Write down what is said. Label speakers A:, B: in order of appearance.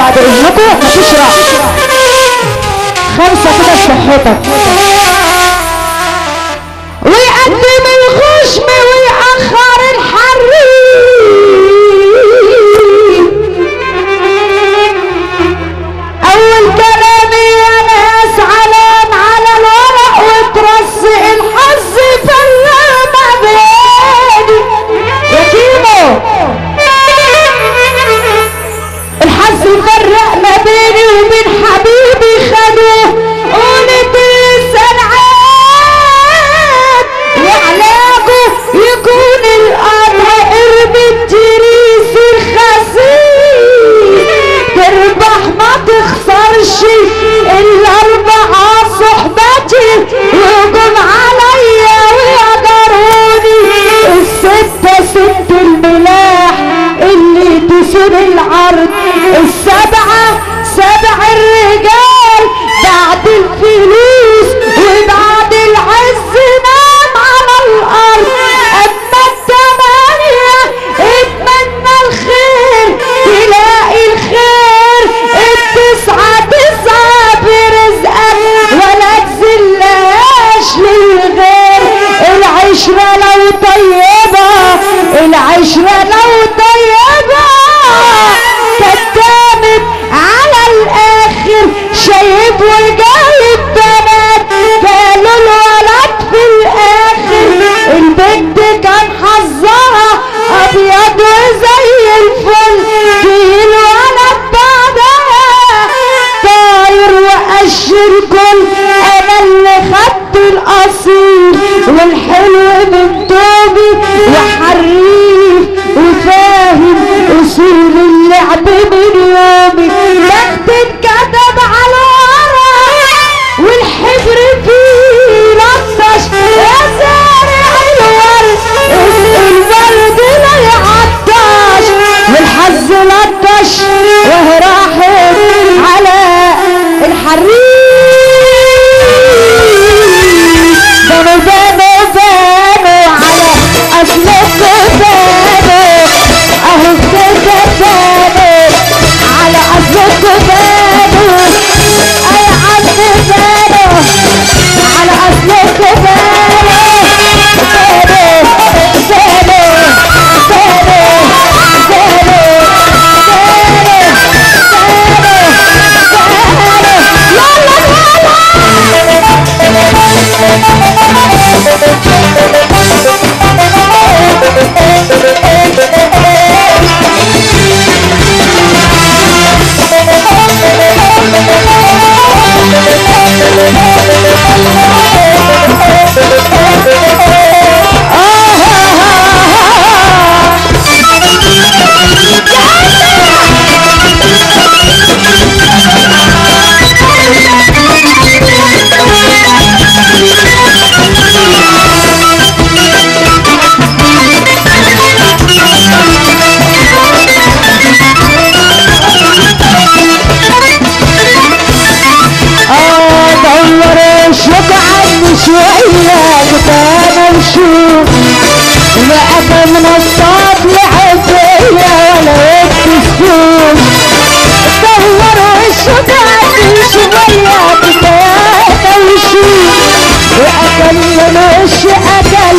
A: بعد اذنكم مفيش رقص خمسة كده لصحتك ويقدم الخشم ويأخر الحريم اول كلامي يا ناس علام على الورق وترص الحظ فلا ما بيني يا كيمو الحظ فرق ما بيني وبين حبيبي خدوه قولت السنعات وعلاجه يكون القطع قرب التريس الخسيس تربح ما تخسرش الاربعة صحبتي وجم عليا ويقدروني الستة ست الملاح اللي تسود العرض السبعة سبع الرجال بعد الفلوس وبعد العز نام على الارض اما التمانية اتمنى الخير تلاقي الخير التسعة تسعة برزقك ولا تزلهاش للغير العشرة لو طيبة العشرة لو طيبة كتامت على الاخر شايب وجايب بنات قالوا الولد في الاخر البنت كان حظها ابيض وزي الفل في الولد بعدها طاير واشر كل انا اللي خدت الاصيل والحلو من توبي وحريف وفاهم اصول اللعب من يومي بخت اتكتب على ورق والحبر فيه لطش يا زارع الورد الورد لا يعطش والحظ لطش وهي راحت على الحريق بانوا بانوا بانوا على اصلكم بانوا اهو كده بانوا على اصلكم بانوا اي عم بانوا على اصلكم بانوا بانوا بانوا بانوا اه دور اشوف عني شوية كفانا وشوف وقت من الصاد لعبية ولا السوق دور اشوف عني شوية كفانا وشوف وقت من الشقة